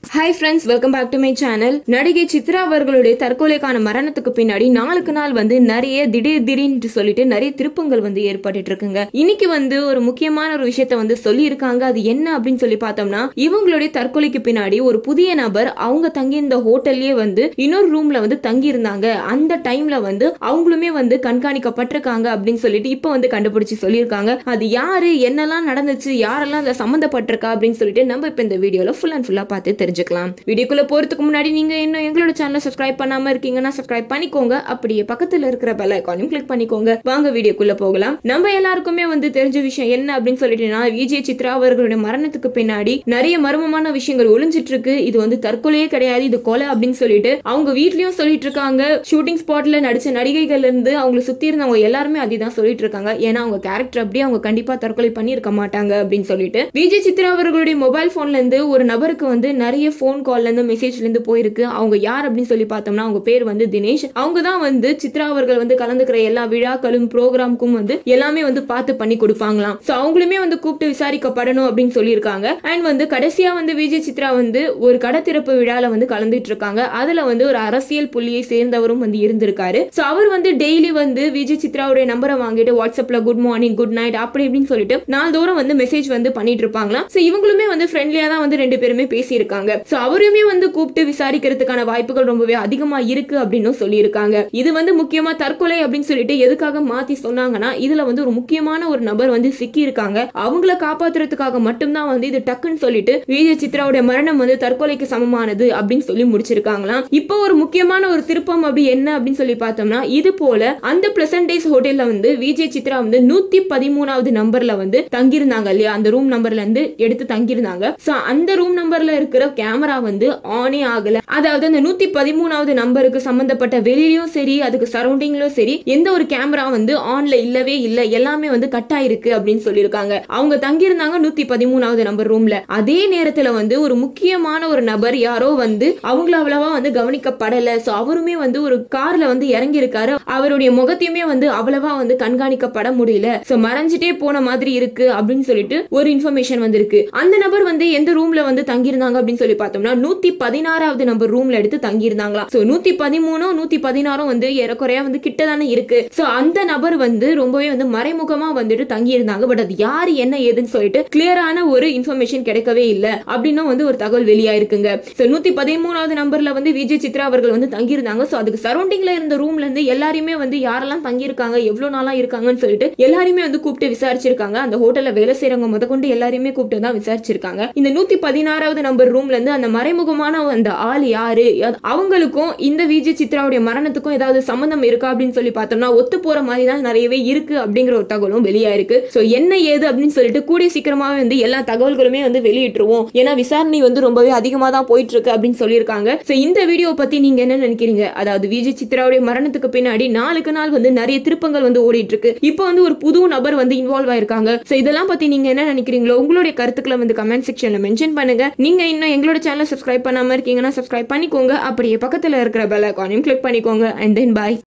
hi friends welcome back to my channel நடிகை சித்ரா அவர்களுடைய தற்கொலைக்கான மரணத்துக்கு பின்னாடி நாளுக்கு நாள் வந்து நிறைய திடீர் திடீர்னு சொல்லிட்டு நிறைய திருப்பங்கள் வந்து ஏற்பட்டுட்டு இருக்குங்க இன்னைக்கு வந்து ஒரு முக்கியமான ஒரு விஷயத்த வந்து சொல்லியிருக்காங்க அது என்ன அப்படின்னு சொல்லி பார்த்தோம்னா இவங்களுடைய தற்கொலைக்கு பின்னாடி ஒரு புதிய நபர் அவங்க தங்கியிருந்த ஹோட்டல்லயே வந்து இன்னொரு ரூம்ல வந்து தங்கி இருந்தாங்க அந்த டைம்ல வந்து அவங்களுமே வந்து கண்காணிக்கப்பட்டிருக்காங்க அப்படின்னு சொல்லிட்டு இப்போ வந்து கண்டுபிடிச்சு சொல்லியிருக்காங்க அது யாரு என்னெல்லாம் நடந்துச்சு யாரெல்லாம் அதில் சம்மந்தப்பட்டிருக்கா அப்படின்னு சொல்லிட்டு நம்ம இப்போ இந்த வீடியோல ஃபுல் அண்ட் ஃபுல்லா பார்த்து தெரிஞ்சுக்கலாம் வீடியோக்குள்ள போறதுக்கு முன்னாடி நீங்க இன்னும் எங்களோட சேனலை சப்ஸ்கிரைப் பண்ணாம இருக்கீங்கன்னா சப்ஸ்கிரைப் பண்ணிக்கோங்க அப்படியே பக்கத்துல இருக்கிற பெல் ஐக்கானையும் கிளிக் பண்ணிக்கோங்க வாங்க வீடியோக்குள்ள போகலாம் நம்ம எல்லாருக்குமே வந்து தெரிஞ்ச விஷயம் என்ன அப்படின்னு சொல்லிட்டுனா விஜய் சித்ரா அவர்களுடைய மரணத்துக்கு பின்னாடி நிறைய மர்மமான விஷயங்கள் ஒளிஞ்சிட்டு இருக்கு இது வந்து தற்கொலையே கிடையாது இது கொலை அப்படின்னு சொல்லிட்டு அவங்க வீட்லயும் சொல்லிட்டு இருக்காங்க ஷூட்டிங் ஸ்பாட்ல நடிச்ச நடிகைகள்ல இருந்து அவங்கள சுத்தி இருந்தவங்க எல்லாருமே அதுதான் சொல்லிட்டு இருக்காங்க ஏன்னா அவங்க கேரக்டர் அப்படியே அவங்க கண்டிப்பா தற்கொலை பண்ணியிருக்க மாட்டாங்க அப்படின்னு சொல்லிட்டு விஜய் சித்ரா அவர்களுடைய மொபைல் போன்ல இருந்து ஒரு நபருக்கு வந்து நிறைய ஃபோன் கால்ல இருந்து மெசேஜ்ல இருந்து போயிருக்கு அவங்க யார் அப்படின்னு சொல்லி பார்த்தோம்னா அவங்க பேர் வந்து தினேஷ் அவங்க தான் வந்து சித்ரா அவர்கள் வந்து கலந்துக்கிற எல்லா விழாக்களும் ப்ரோக்ராம்க்கும் வந்து எல்லாமே வந்து பார்த்து பண்ணி கொடுப்பாங்களாம் ஸோ அவங்களுமே வந்து கூப்பிட்டு விசாரிக்கப்படணும் அப்படின்னு சொல்லியிருக்காங்க அண்ட் வந்து கடைசியா வந்து விஜய் சித்ரா வந்து ஒரு கடை திறப்பு விழால வந்து கலந்துட்டு இருக்காங்க அதுல வந்து ஒரு அரசியல் புள்ளியை சேர்ந்தவரும் வந்து இருந்திருக்காரு ஸோ அவர் வந்து டெய்லி வந்து விஜய் சித்ராவுடைய நம்பரை வாங்கிட்டு வாட்ஸ்அப்ல குட் மார்னிங் குட் நைட் அப்படி இப்படின்னு சொல்லிட்டு நாள்தோறும் வந்து மெசேஜ் வந்து பண்ணிட்டு இருப்பாங்களாம் ஸோ இவங்களுமே வந்து ஃப்ரெண்ட்லியா தான் வந்து ரெண்டு பேருமே பேசியிருக்காங்க ஸோ அவரையுமே வந்து கூப்பிட்டு விசாரிக்கிறதுக்கான வாய்ப்புகள் ரொம்பவே அதிகமா இருக்கு அப்படின்னு சொல்லியிருக்காங்க இது வந்து முக்கியமா தற்கொலை அப்படின்னு சொல்லிட்டு எதுக்காக மாத்தி சொன்னாங்கன்னா இதுல வந்து ஒரு முக்கியமான ஒரு நபர் வந்து சிக்கி இருக்காங்க அவங்கள காப்பாத்துறதுக்காக மட்டும்தான் வந்து இது டக்குன்னு சொல்லிட்டு விஜய் சித்ராவுடைய மரணம் வந்து தற்கொலைக்கு சமமானது அப்படின்னு சொல்லி முடிச்சிருக்காங்களாம் இப்போ ஒரு முக்கியமான ஒரு திருப்பம் அப்படி என்ன அப்படின்னு சொல்லி பார்த்தோம்னா இது போல அந்த பிளசன்ட் டேஸ் ஹோட்டல்ல வந்து விஜய் சித்ரா வந்து நூத்தி பதிமூணாவது நம்பர்ல வந்து தங்கியிருந்தாங்க இல்லையா அந்த ரூம் நம்பர்ல இருந்து எடுத்து தங்கியிருந்தாங்க சோ அந்த ரூம் நம்பர்ல இருக்கிற கேமரா வந்து ஆனே ஆகல அதாவது அந்த நூத்தி பதிமூணாவது நம்பருக்கு சம்பந்தப்பட்ட வெளியிலயும் சரி அதுக்கு சரௌண்டிங்லயும் சரி எந்த ஒரு கேமரா வந்து ஆன்ல இல்லவே இல்ல எல்லாமே வந்து கட் ஆயிருக்கு அப்படின்னு சொல்லியிருக்காங்க அவங்க தங்கியிருந்தாங்க நூத்தி பதிமூணாவது நம்பர் ரூம்ல அதே நேரத்துல வந்து ஒரு முக்கியமான ஒரு நபர் யாரோ வந்து அவங்கள அவ்வளவா வந்து கவனிக்கப்படல சோ அவருமே வந்து ஒரு கார்ல வந்து இறங்கி இருக்காரு அவருடைய முகத்தையுமே வந்து அவ்வளவா வந்து கண்காணிக்கப்பட முடியல சோ மறைஞ்சிட்டே போன மாதிரி இருக்கு அப்படின்னு சொல்லிட்டு ஒரு இன்ஃபர்மேஷன் வந்திருக்கு அந்த நபர் வந்து எந்த ரூம்ல வந்து தங்கியிருந்தாங்க அப்படின்னு சொல்லி பார்த்தோம்னா நூத்தி பதினாறாவது நம்பர் ரூம்ல எடுத்து தங்கியிருந்தாங்களா சோ நூத்தி பதிமூணும் நூத்தி பதினாறும் வந்து ஏறக்குறையா வந்து கிட்ட தானே இருக்கு சோ அந்த நபர் வந்து ரொம்பவே வந்து மறைமுகமா வந்துட்டு தங்கியிருந்தாங்க பட் அது யாரு என்ன ஏதுன்னு சொல்லிட்டு கிளியரான ஒரு இன்ஃபர்மேஷன் கிடைக்கவே இல்ல அப்படின்னும் வந்து ஒரு தகவல் வெளியாயிருக்குங்க சோ நூத்தி பதிமூணாவது நம்பர்ல வந்து விஜய் சித்ரா அவர்கள் வந்து தங்கியிருந்தாங்க சோ அதுக்கு சரௌண்டிங்ல இருந்த ரூம்ல இருந்து எல்லாருமே வந்து யாரெல்லாம் தங்கியிருக்காங்க எவ்வளவு நாளா இருக்காங்கன்னு சொல்லிட்டு எல்லாருமே வந்து கூப்பிட்டு விசாரிச்சிருக்காங்க அந்த ஹோட்டல்ல வேலை செய்யறவங்க முத கொண்டு எல்லாரையுமே கூப்பிட்டு தான் விசாரிச்சிருக்காங்க இந்த நூத்தி பதினாறாவது நம்பர் ரூம்ல இருந்து அந்த மறைமுகமான அந்த ஆள் யாரு அது- அவங்களுக்கும் இந்த விஜய் சித்ராவுடைய மரணத்துக்கும் ஏதாவது சம்பந்தம் இருக்கா அப்படின்னு சொல்லி பார்த்தோம்னா ஒத்து போற மாதிரி தான் நிறையவே இருக்கு அப்படிங்கிற ஒரு தகவலும் வெளியாயிருக்கு சோ என்ன ஏது அப்படின்னு சொல்லிட்டு கூடிய சீக்கிரமாவே வந்து எல்லா தகவல்களுமே வந்து வெளியிட்டுருவோம் ஏன்னா விசாரணை வந்து ரொம்பவே அதிகமா தான் போயிட்டு இருக்கு அப்படின்னு சொல்லியிருக்காங்க சோ இந்த வீடியோ பத்தி நீங்க என்ன நினைக்கிறீங்க அதாவது விஜய் சித்ராவுடைய மரணத்துக்கு பின்னாடி நாளுக்கு நாள் வந்து நிறைய திருப்பங்கள் வந்து ஓடிட்டு இருக்கு இப்போ வந்து ஒரு புது நபர் வந்து இன்வால்வ் ஆயிருக்காங்க சோ இதெல்லாம் பத்தி நீங்க என்ன நினைக்கிறீங்களோ உங்களுடைய கருத்துக்களை வந்து கமெண்ட் செக்ஷன்ல மென்ஷன் பண்ணுங்க நீங்க இன்னும் எங்களோட சேனலை சப்ஸ்கிரைப் பண்ணாம இருக்கீங்கன்னா சப்ஸ்கிரைப் பண்ணிக்கோங்க அப்படியே பக்கத்துல இருக்கிற பெல் ஐக்கானையும் கிளிக் பண்ணிக்கோங்க அண்ட் தென் பாய்